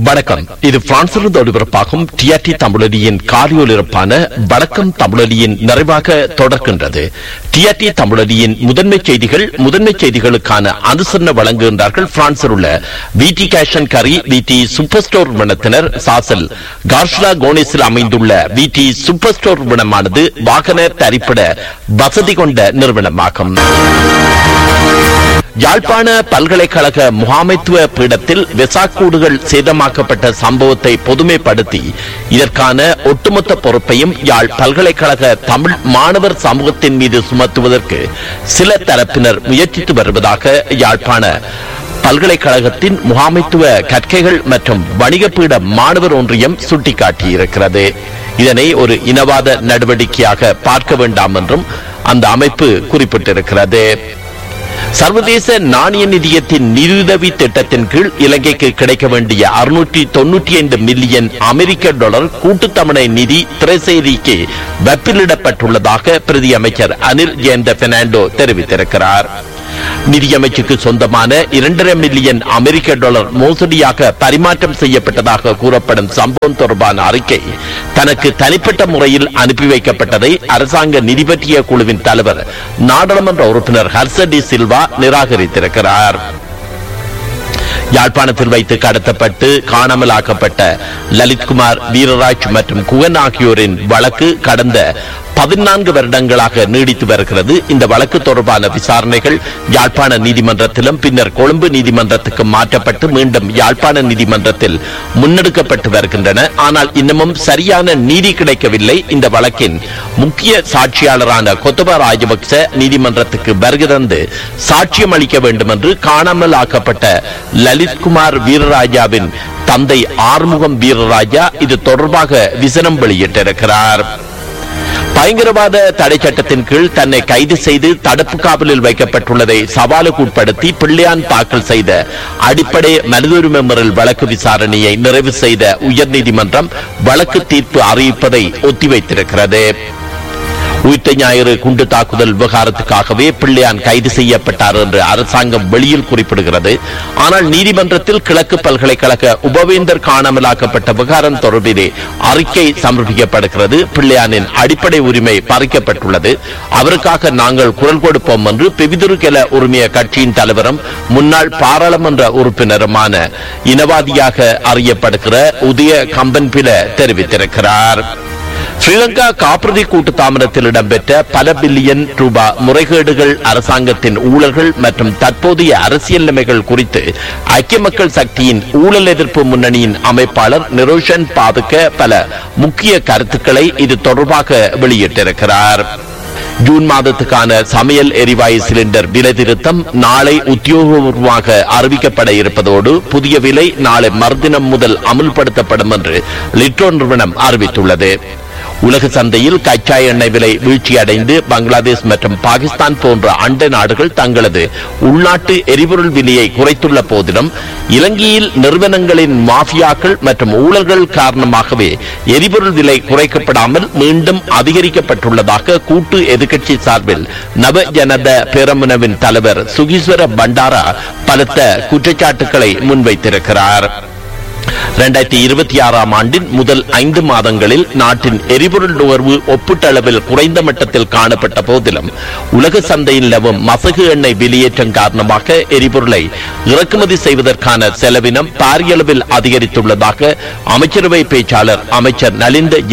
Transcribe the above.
வணக்கம் இது பிரான்சிலிருந்து ஒளிபரப்பாகும் டிஆர்டி தமிழொலியின் காலியொலிபரப்பான வணக்கம் தமிழொலியின் நிறைவாக தொடர்கின்றது டிஆர்டி தமிழொலியின் முதன்மை செய்திகள் முதன்மை செய்திகளுக்கான அனுசரணை வழங்குகின்றார்கள் பிரான்சில் உள்ள விடி கேஷன் கரி விடி சூப்பர் ஸ்டோர் நிறுவனத்தினர் சாசல் கார்ஷ்லா கோனிஸில் அமைந்துள்ள விடி சூப்பர் ஸ்டோர் நிறுவனமானது வாகன தரிப்பிட வசதி கொண்ட நிறுவனமாகும் யாழ்ப்பாண பல்கலைக்கழக முகாமைத்துவ பீடத்தில் வெசாக்கூடுகள் சேதமாக்கப்பட்ட சம்பவத்தை பொதுமைப்படுத்தி இதற்கான ஒட்டுமொத்த பொறுப்பையும் யாழ் பல்கலைக்கழக தமிழ் மாணவர் சமூகத்தின் மீது சுமத்துவதற்கு சில தரப்பினர் முயற்சித்து வருவதாக யாழ்ப்பாண பல்கலைக்கழகத்தின் முகாமைத்துவ கற்கைகள் மற்றும் வணிக பீட மாணவர் ஒன்றியம் சுட்டிக்காட்டியிருக்கிறது இதனை ஒரு இனவாத நடவடிக்கையாக பார்க்க வேண்டாம் என்றும் அந்த அமைப்பு குறிப்பிட்டிருக்கிறது சர்வதேச நாணய நிதியத்தின் நிதியுதவி திட்டத்தின் கீழ் இலங்கைக்கு கிடைக்க வேண்டிய அறுநூற்றி தொன்னூற்றி ஐந்து மில்லியன் அமெரிக்க டாலர் கூட்டுத்தமணை நிதி திரைசேரிக்கு வெப்பிலிடப்பட்டுள்ளதாக பிரதி அமைச்சர் அனில் ஜெயந்த பெர்னாண்டோ தெரிவித்திருக்கிறார் நிதியமைச்சுக்கு சொந்தமான இரண்டரை மில்லியன் அமெரிக்க டாலர் மோசடியாக பரிமாற்றம் செய்யப்பட்டதாக கூறப்படும் சம்பவம் தொடர்பான அறிக்கை தனக்கு தனிப்பட்ட முறையில் அனுப்பி வைக்கப்பட்டதை அரசாங்க நிதி பற்றிய குழுவின் தலைவர் நாடாளுமன்ற உறுப்பினர் ஹர்ஷ டி சில்வா நிராகரித்திருக்கிறார் யாழ்ப்பாணத்தில் வைத்து கடத்தப்பட்டு காணாமலாக்கப்பட்ட லலித்குமார் வீரராஜ் மற்றும் குகன் ஆகியோரின் வழக்கு கடந்த பதினான்கு வருடங்களாக நீடித்து வருகிறது இந்த வழக்கு தொடர்பான விசாரணைகள் யாழ்ப்பாண நீதிமன்றத்திலும் பின்னர் கொழும்பு நீதிமன்றத்துக்கு மாற்றப்பட்டு மீண்டும் யாழ்ப்பாண நீதிமன்றத்தில் முன்னெடுக்கப்பட்டு வருகின்றன ஆனால் இன்னமும் சரியான நீதி கிடைக்கவில்லை இந்த வழக்கின் முக்கிய சாட்சியாளரான கொத்தபா ராஜபக்ச நீதிமன்றத்துக்கு வருகை தந்து சாட்சியம் அளிக்க வேண்டும் என்று காணாமல் ஆக்கப்பட்ட லலித்குமார் வீரராஜாவின் தந்தை ஆறுமுகம் வீரராஜா இது தொடர்பாக விசனம் வெளியிட்டிருக்கிறார் பயங்கரவாத தடை சட்டத்தின் கீழ் தன்னை கைது செய்து தடுப்பு காவலில் வைக்கப்பட்டுள்ளதை சவாலுக்கு உட்படுத்தி பிள்ளையான் தாக்கல் செய்த அடிப்படை மனித உரிமை மீறல் வழக்கு விசாரணையை நிறைவு செய்த உயர்நீதிமன்றம் வழக்கு தீர்ப்பு அறிவிப்பதை ஒத்திவைத்திருக்கிறது உயிர்த்த ஞாயிறு குண்டு தாக்குதல் விவகாரத்துக்காகவே பிள்ளையான் கைது செய்யப்பட்டார் என்று அரசாங்கம் வெளியில் குறிப்பிடுகிறது ஆனால் நீதிமன்றத்தில் கிழக்கு பல்கலைக்கழக உபவேந்தர் காணாமலாக்கப்பட்ட விவகாரம் தொடர்பிலே அறிக்கை சமர்ப்பிக்கப்படுகிறது பிள்ளையானின் அடிப்படை உரிமை பறிக்கப்பட்டுள்ளது அவருக்காக நாங்கள் குரல் கொடுப்போம் என்று பிபிதுருகெல உரிமைய கட்சியின் தலைவரும் முன்னாள் பாராளுமன்ற உறுப்பினருமான இனவாதியாக அறியப்படுகிற உதய கம்பன்பில தெரிவித்திருக்கிறார் ஸ்ரீலங்கா காப்புறுதி கூட்டு தாமரத்தில் இடம்பெற்ற பல பில்லியன் ரூபாய் முறைகேடுகள் அரசாங்கத்தின் ஊழல்கள் மற்றும் தற்போதைய அரசியல் நிலைமைகள் குறித்து ஐக்கிய மக்கள் சக்தியின் ஊழல் எதிர்ப்பு முன்னணியின் அமைப்பாளர் நிரோஷன் பாதுக்க பல முக்கிய கருத்துக்களை இது தொடர்பாக வெளியிட்டிருக்கிறார் ஜூன் மாதத்துக்கான சமையல் எரிவாயு சிலிண்டர் விலை திருத்தம் நாளை உத்தியோகபூர்வமாக அறிவிக்கப்பட இருப்பதோடு புதிய விலை நாளை மறுதினம் முதல் அமுல்படுத்தப்படும் என்று லிட்ரோ நிறுவனம் அறிவித்துள்ளது உலக சந்தையில் கச்சா எண்ணெய் விலை வீழ்ச்சியடைந்து பங்களாதேஷ் மற்றும் பாகிஸ்தான் போன்ற அண்டை நாடுகள் தங்களது உள்நாட்டு எரிபொருள் விலையை குறைத்துள்ள போதிலும் இலங்கையில் நிறுவனங்களின் மாஃபியாக்கள் மற்றும் ஊழல்கள் காரணமாகவே எரிபொருள் விலை குறைக்கப்படாமல் மீண்டும் அதிகரிக்கப்பட்டுள்ளதாக கூட்டு எதிர்க்கட்சி சார்பில் நவ ஜனத பேரமுனவின் தலைவர் சுகீஸ்வர பண்டாரா பலத்த குற்றச்சாட்டுகளை முன்வைத்திருக்கிறார் இரண்டாயிரத்தி இருபத்தி ஆறாம் ஆண்டின் முதல் ஐந்து மாதங்களில் நாட்டின் எரிபொருள் நுகர்வு ஒப்பீட்டளவில் குறைந்த மட்டத்தில் காணப்பட்ட போதிலும் உலக சந்தையில் நிலவும் மசகு எண்ணெய் வெளியேற்றம் காரணமாக எரிபொருளை இறக்குமதி செய்வதற்கான செலவினம் பாரியளவில் அதிகரித்துள்ளதாக அமைச்சரவை பேச்சாளர் அமைச்சர் நலிந்த